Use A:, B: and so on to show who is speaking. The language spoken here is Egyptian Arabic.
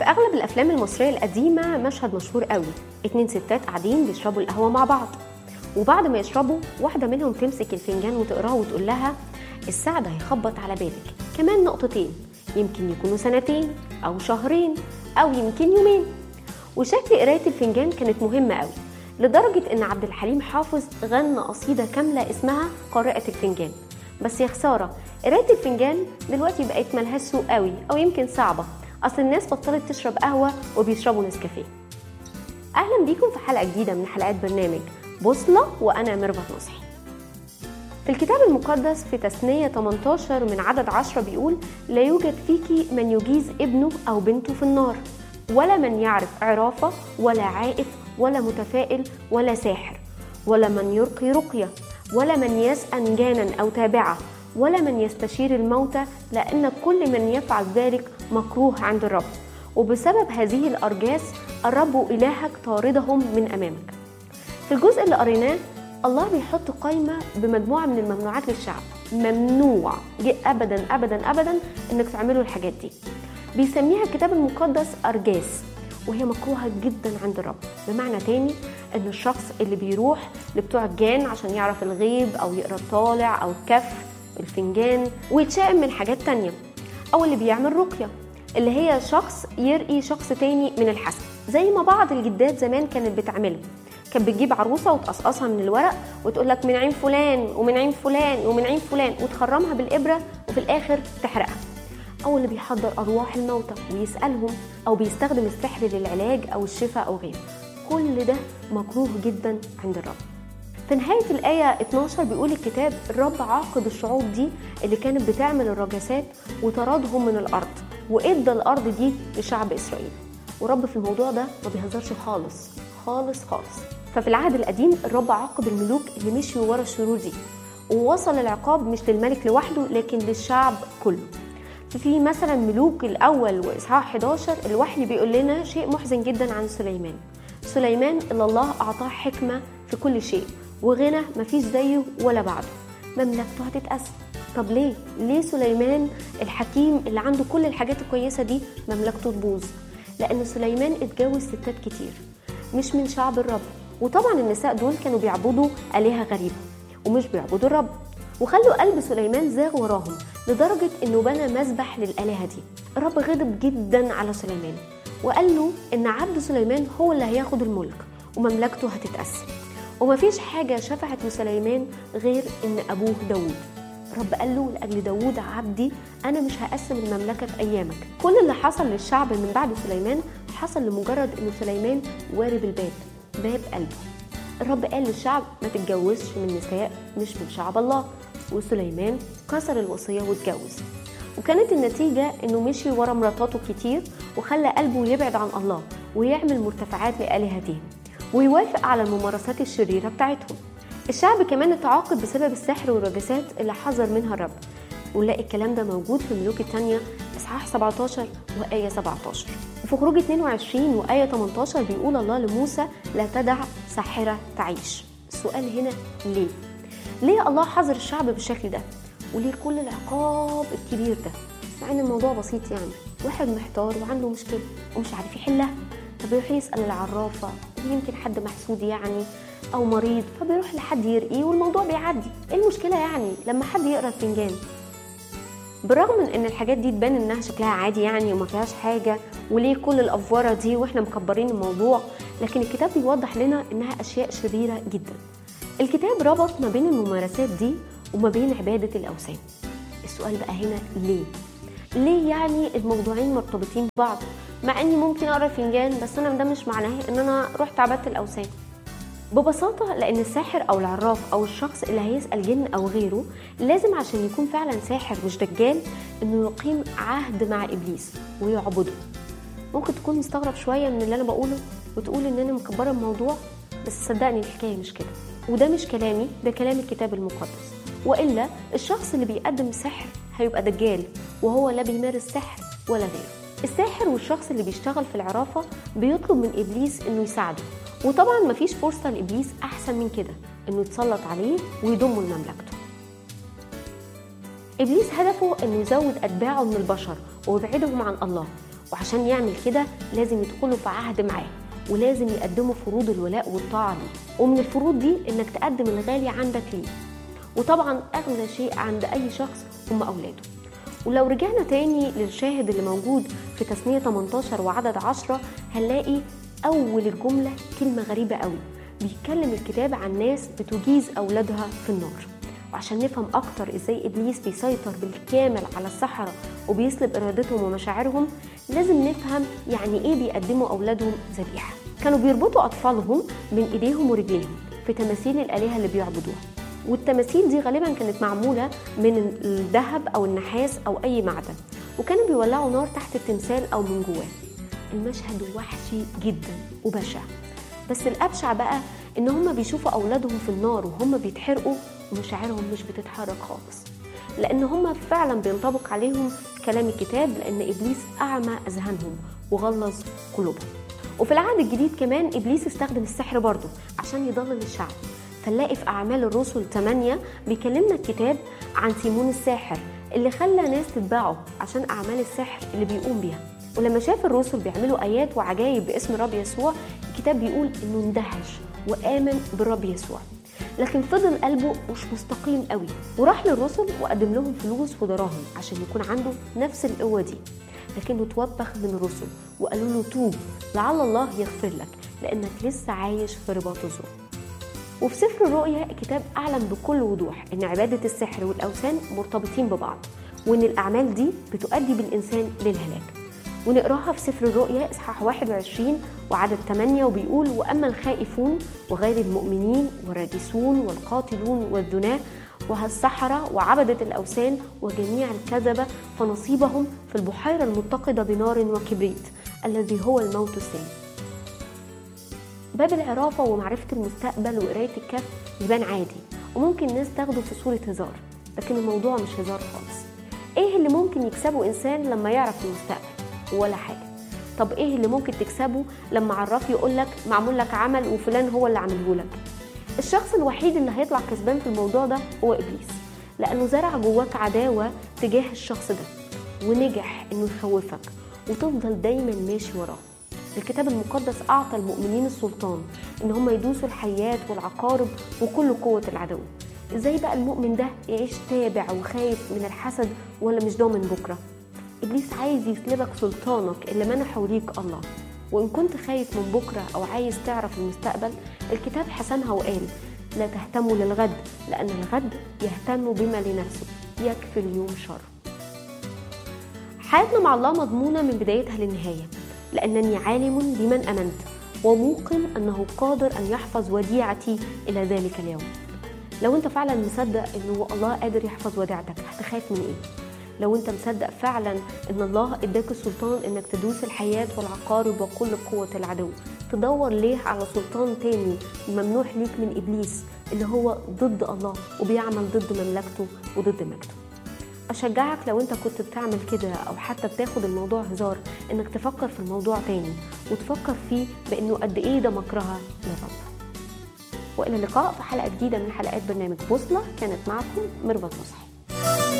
A: في اغلب الافلام المصريه القديمه مشهد مشهور قوي اتنين ستات قاعدين بيشربوا القهوه مع بعض وبعد ما يشربوا واحده منهم تمسك الفنجان وتقراه وتقول لها السعد هيخبط على بالك كمان نقطتين يمكن يكونوا سنتين او شهرين او يمكن يومين وشكل قرايه الفنجان كانت مهمه قوي لدرجه ان عبد الحليم حافظ غنى قصيده كامله اسمها قارئه الفنجان بس يا خساره قرايه الفنجان دلوقتي بقت ملهاش سوق قوي او يمكن صعبه اصل الناس بطلت تشرب قهوه وبيشربوا نسكافيه اهلا بيكم في حلقه جديده من حلقات برنامج بوصله وانا ميرفت نصحي في الكتاب المقدس في تثنية 18 من عدد 10 بيقول لا يوجد فيك من يجيز ابنه أو بنته في النار ولا من يعرف عرافة ولا عائف ولا متفائل ولا ساحر ولا من يرقي رقية ولا من يسأن جانا أو تابعة ولا من يستشير الموتى لأن كل من يفعل ذلك مكروه عند الرب وبسبب هذه الأرجاس الرب إلهك طاردهم من أمامك في الجزء اللي قريناه الله بيحط قائمة بمجموعة من الممنوعات للشعب ممنوع أبدا أبدا أبدا إنك تعملوا الحاجات دي بيسميها الكتاب المقدس أرجاس وهي مكروهة جدا عند الرب بمعنى تاني ان الشخص اللي بيروح لبتوع الجان عشان يعرف الغيب او يقرا الطالع او الكف الفنجان ويتشائم من حاجات تانية او اللي بيعمل رقية اللي هي شخص يرقي شخص تاني من الحسد زي ما بعض الجدات زمان كانت بتعمله كانت بتجيب عروسه وتقصقصها من الورق وتقول لك من عين فلان ومن عين فلان ومن عين فلان وتخرمها بالابره وفي الاخر تحرقها او اللي بيحضر ارواح الموتى ويسالهم او بيستخدم السحر للعلاج او الشفاء او غيره كل ده مكروه جدا عند الرب في نهاية الآية 12 بيقول الكتاب الرب عاقب الشعوب دي اللي كانت بتعمل الرجاسات وطردهم من الأرض وإدى الأرض دي لشعب إسرائيل ورب في الموضوع ده ما بيهزرش خالص خالص خالص ففي العهد القديم الرب عاقب الملوك اللي مشيوا ورا الشرور دي ووصل العقاب مش للملك لوحده لكن للشعب كله في مثلا ملوك الاول واصحاح 11 الوحي بيقول لنا شيء محزن جدا عن سليمان سليمان اللي الله اعطاه حكمه في كل شيء وغنى مفيش زيه ولا بعده مملكته هتتقسم طب ليه ليه سليمان الحكيم اللي عنده كل الحاجات الكويسه دي مملكته تبوظ لان سليمان اتجوز ستات كتير مش من شعب الرب وطبعا النساء دول كانوا بيعبدوا آلهة غريبة ومش بيعبدوا الرب وخلوا قلب سليمان زاغ وراهم لدرجة انه بنى مذبح للآلهة دي الرب غضب جدا على سليمان وقال له ان عبد سليمان هو اللي هياخد الملك ومملكته هتتقسم ومفيش حاجة شفعت لسليمان غير ان ابوه داود رب قال له لأجل داود عبدي أنا مش هقسم المملكة في أيامك كل اللي حصل للشعب من بعد سليمان حصل لمجرد أن سليمان وارب الباب باب قلبه الرب قال للشعب ما تتجوزش من نساء مش من شعب الله وسليمان كسر الوصية واتجوز وكانت النتيجة انه مشي ورا مراتاته كتير وخلى قلبه يبعد عن الله ويعمل مرتفعات لآلهتهم ويوافق على الممارسات الشريرة بتاعتهم الشعب كمان اتعاقب بسبب السحر والرجسات اللي حذر منها الرب ونلاقي الكلام ده موجود في الملوك الثانية إصحاح 17 وآية 17 وفي خروج 22 وآية 18 بيقول الله لموسى لا تدع ساحرة تعيش السؤال هنا ليه؟ ليه الله حذر الشعب بالشكل ده؟ وليه كل العقاب الكبير ده؟ مع ان الموضوع بسيط يعني واحد محتار وعنده مشكلة ومش عارف يحلها فبيروح يسأل العرافة ويمكن حد محسود يعني او مريض فبيروح لحد يرقيه والموضوع بيعدي ايه المشكله يعني لما حد يقرا الفنجان بالرغم من ان الحاجات دي تبان انها شكلها عادي يعني وما فيهاش حاجه وليه كل الافوره دي واحنا مكبرين الموضوع لكن الكتاب بيوضح لنا انها اشياء شريره جدا الكتاب ربط ما بين الممارسات دي وما بين عباده الاوثان السؤال بقى هنا ليه ليه يعني الموضوعين مرتبطين ببعض مع اني ممكن اقرا الفنجان بس انا ده مش معناه ان انا رحت عبدت الاوثان ببساطة لأن الساحر أو العراف أو الشخص اللي هيسأل جن أو غيره لازم عشان يكون فعلا ساحر مش دجال إنه يقيم عهد مع إبليس ويعبده ممكن تكون مستغرب شوية من اللي أنا بقوله وتقول إن أنا مكبرة الموضوع بس صدقني الحكاية مش كده وده مش كلامي ده كلام الكتاب المقدس وإلا الشخص اللي بيقدم السحر هيبقى دجال وهو لا بيمارس سحر ولا غيره الساحر والشخص اللي بيشتغل في العرافة بيطلب من إبليس إنه يساعده وطبعا مفيش فرصة لإبليس أحسن من كده إنه يتسلط عليه ويضمه لمملكته إبليس هدفه إنه يزود أتباعه من البشر ويبعدهم عن الله وعشان يعمل كده لازم يدخلوا في عهد معاه ولازم يقدموا فروض الولاء والطاعة ليه ومن الفروض دي انك تقدم الغالي عندك ليه وطبعا اغلى شيء عند اي شخص هم اولاده ولو رجعنا تاني للشاهد اللي موجود في تثنية 18 وعدد 10 هنلاقي أول الجملة كلمة غريبة قوي بيتكلم الكتاب عن ناس بتجيز أولادها في النار وعشان نفهم أكتر إزاي إبليس بيسيطر بالكامل على السحرة وبيسلب إرادتهم ومشاعرهم لازم نفهم يعني إيه بيقدموا أولادهم ذبيحة كانوا بيربطوا أطفالهم بين إيديهم ورجليهم في تماثيل الآلهة اللي بيعبدوها والتماثيل دي غالبا كانت معمولة من الذهب أو النحاس أو أي معدن وكانوا بيولعوا نار تحت التمثال أو من جواه المشهد وحشي جدا وبشع بس الأبشع بقى إن هما بيشوفوا أولادهم في النار وهم بيتحرقوا ومشاعرهم مش بتتحرك خالص لأن هما فعلا بينطبق عليهم كلام الكتاب لأن إبليس أعمى أذهانهم وغلظ قلوبهم وفي العهد الجديد كمان إبليس استخدم السحر برضه عشان يضلل الشعب فنلاقي في أعمال الرسل 8 بيكلمنا الكتاب عن سيمون الساحر اللي خلى ناس تتباعه عشان أعمال السحر اللي بيقوم بيها ولما شاف الرسل بيعملوا آيات وعجائب باسم الرب يسوع الكتاب بيقول إنه اندهش وآمن بالرب يسوع لكن فضل قلبه مش مستقيم قوي وراح للرسل وقدم لهم فلوس ودراهم عشان يكون عنده نفس القوة دي لكنه توبخ من الرسل وقالوا له توب لعل الله يغفر لك لأنك لسه عايش في رباط الظلم وفي سفر الرؤيا الكتاب أعلن بكل وضوح إن عبادة السحر والأوثان مرتبطين ببعض وإن الأعمال دي بتؤدي بالإنسان للهلاك ونقراها في سفر الرؤيا إصحاح 21 وعدد 8 وبيقول وأما الخائفون وغير المؤمنين والراجسون والقاتلون والزناة والسحرة وعبدة الأوثان وجميع الكذبة فنصيبهم في البحيرة المتقدة بنار وكبريت الذي هو الموت الثاني باب العرافة ومعرفة المستقبل وقراية الكف يبان عادي وممكن الناس تاخده في صورة هزار لكن الموضوع مش هزار خالص ايه اللي ممكن يكسبه انسان لما يعرف المستقبل ولا حاجة طب ايه اللي ممكن تكسبه لما عراف يقول لك معمول لك عمل وفلان هو اللي عامله لك الشخص الوحيد اللي هيطلع كسبان في الموضوع ده هو ابليس لانه زرع جواك عداوة تجاه الشخص ده ونجح انه يخوفك وتفضل دايما ماشي وراه الكتاب المقدس أعطى المؤمنين السلطان إن هم يدوسوا الحيات والعقارب وكل قوة العدو إزاي بقى المؤمن ده يعيش تابع وخايف من الحسد ولا مش ضامن بكرة إبليس عايز يسلبك سلطانك اللي منحه ليك الله وإن كنت خايف من بكرة أو عايز تعرف المستقبل الكتاب حسمها وقال لا تهتموا للغد لأن الغد يهتم بما لنفسه يكفي اليوم شر حياتنا مع الله مضمونة من بدايتها للنهاية لأنني عالم بمن أمنت وموقن أنه قادر أن يحفظ وديعتي إلى ذلك اليوم لو أنت فعلا مصدق أنه الله قادر يحفظ وديعتك هتخاف من إيه؟ لو أنت مصدق فعلا أن الله إداك السلطان أنك تدوس الحياة والعقارب وكل قوة العدو تدور ليه على سلطان تاني ممنوح ليك من إبليس اللي هو ضد الله وبيعمل ضد مملكته وضد مجده أشجعك لو أنت كنت بتعمل كده أو حتى بتاخد الموضوع هزار إنك تفكر في الموضوع تاني وتفكر فيه بإنه قد إيه ده مكرهة للرب وإلى اللقاء في حلقة جديدة من حلقات برنامج بوصلة كانت معكم ميرفت نصحي